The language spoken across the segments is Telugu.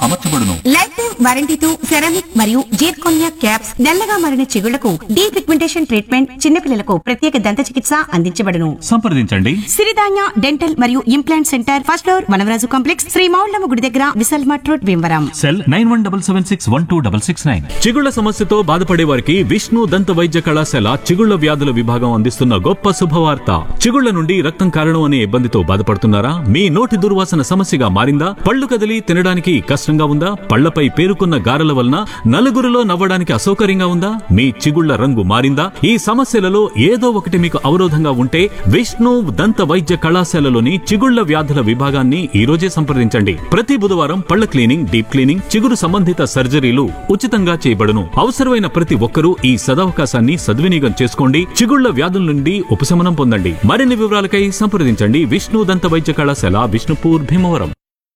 అమర్చబడును లైఫ్ టైం వారంటీతో సెరామిక్ మరియు జీర్కోనియా క్యాప్స్ నల్లగా మారిన చిగుళ్లకు డీ పిగ్మెంటేషన్ ట్రీట్మెంట్ చిన్నపిల్లలకు ప్రత్యేక దంత చికిత్స అందించబడును సంప్రదించండి సిరిధాన్య డెంటల్ మరియు implant center first floor Vanavaraju complex Shri Moullamma గుడి దగ్గర Vishal mart road Bhimavaram cell nine one double seven six one two double six nine చిగుళ్ల సమస్యతో బాధపడే వారికి విష్ణు దంత వైద్య కళాశాల చిగుళ్ల వ్యాధుల విభాగం అందిస్తున్న గొప్ప శుభవార్త చిగుళ్ల నుండి రక్తం కారణం అనే ఇబ్బందితో బాధపడుతున్నారా మీ నోటి దుర్వాసన సమస్యగా మారిందా పళ్ళు కదిలి తినడానికి కష్టంగా ఉందా పళ్లపై పేరుకున్న గారెల వలన నలుగురిలో నవ్వడానికి అసౌకర్యంగా ఉందా మీ చిగుళ్ల రంగు మారిందా ఈ సమస్యలలో ఏదో ఒకటి మీకు అవరోధంగా ఉంటే విష్ణు దంత వైద్య కళాశాలలోని చిగుళ్ల వ్యాధుల విభాగాన్ని ఈ రోజే సంప్రదించండి ప్రతి బుధవారం పళ్ల క్లీనింగ్ డీప్ క్లీనింగ్ చిగురు సంబంధిత సర్జరీలు ఉచితంగా చేయబడును అవసరమైన ప్రతి ఒక్కరూ ఈ సదవకాశాన్ని సద్వినియోగం చేసుకోండి చిగుళ్ల వ్యాధుల నుండి ఉపశమనం పొందండి మరిన్ని వివరాలకై సంప్రదించండి విష్ణు దంత వైద్య కళాశాల Vishnupur Bhimavaram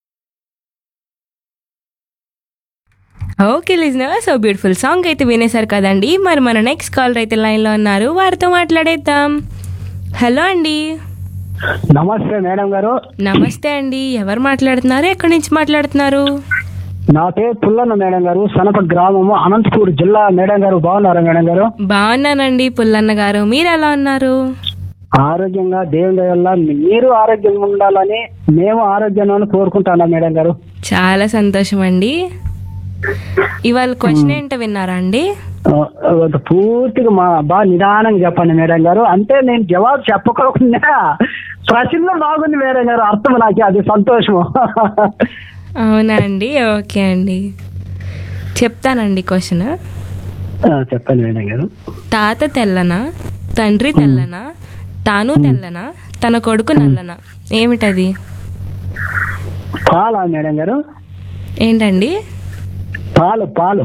okay listener so beautiful song అయితే వినేశారు కదండి మరి మన నెక్స్ట్ కాల్ అయితే లైన్లో ఉన్నారు వారితో మాట్లాడేద్దాం హలో అండి నమస్తే మేడం గారు నమస్తే అండి ఎవరు మాట్లాడుతున్నారు ఎక్కడి నుంచి మాట్లాడుతున్నారు నా పేరు పుల్లన్న మేడం గారు సనప గ్రామము అనంతపూర్ జిల్లా మేడం గారు బాగున్నారా మేడం గారు బాగున్నానండి పుల్లన్న గారు మీరు ఎలా ఉన్నారు ఆరోగ్యంగా దేవుని దయ వల్ల మీరు ఆరోగ్యంగా ఉండాలని మేము ఆరోగ్యంగా కోరుకుంటున్నాం మేడం గారు చాలా సంతోషం అండి ఇవాళ క్వశ్చన్ ఏంటో విన్నారా అండి ఆ, అది పూర్తిగా మా బాగా నిదానంగా చెప్పండి మేడం గారు అంటే నేను జవాబు చెప్పకోకుండా ప్రశ్న బాగుంది మేడం గారు అర్థం నాకు అది సంతోషము అవునా అండి ఓకే అండి చెప్తానండి క్వశ్చన్ ఆ, చెప్పండి మేడం గారు తాత తెల్లనా తండ్రి తెల్లనా తాను తెల్లనా తన కొడుకు నల్లనా ఏమిటది పాలా మేడం గారు ఏంటండి పాలు పాలు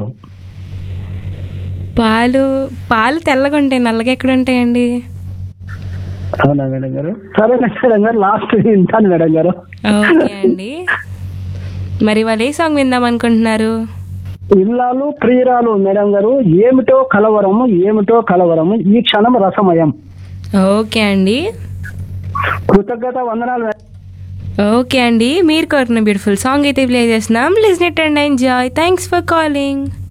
పాలు పాలు తెల్లగా ఉంటాయి నల్లగా ఎక్కడ ఉంటాయండి అవునా మేడం గారు సరే మేడం గారు లాస్ట్ వింటాను మేడం గారు ఓకే అండి మరి వాళ్ళు ఏ సాంగ్ విందాం అనుకుంటున్నారు ఇల్లాలు ప్రియురాలు మేడం గారు ఏమిటో కలవరము ఏమిటో కలవరము ఈ క్షణం రసమయం ఓకే అండి కృతజ్ఞత వందనాలు మేడం. ఓకే అండి మీరు కోరిన బ్యూటిఫుల్ సాంగ్ అయితే ప్లే చేస్తున్నాం listen it and enjoy thanks for calling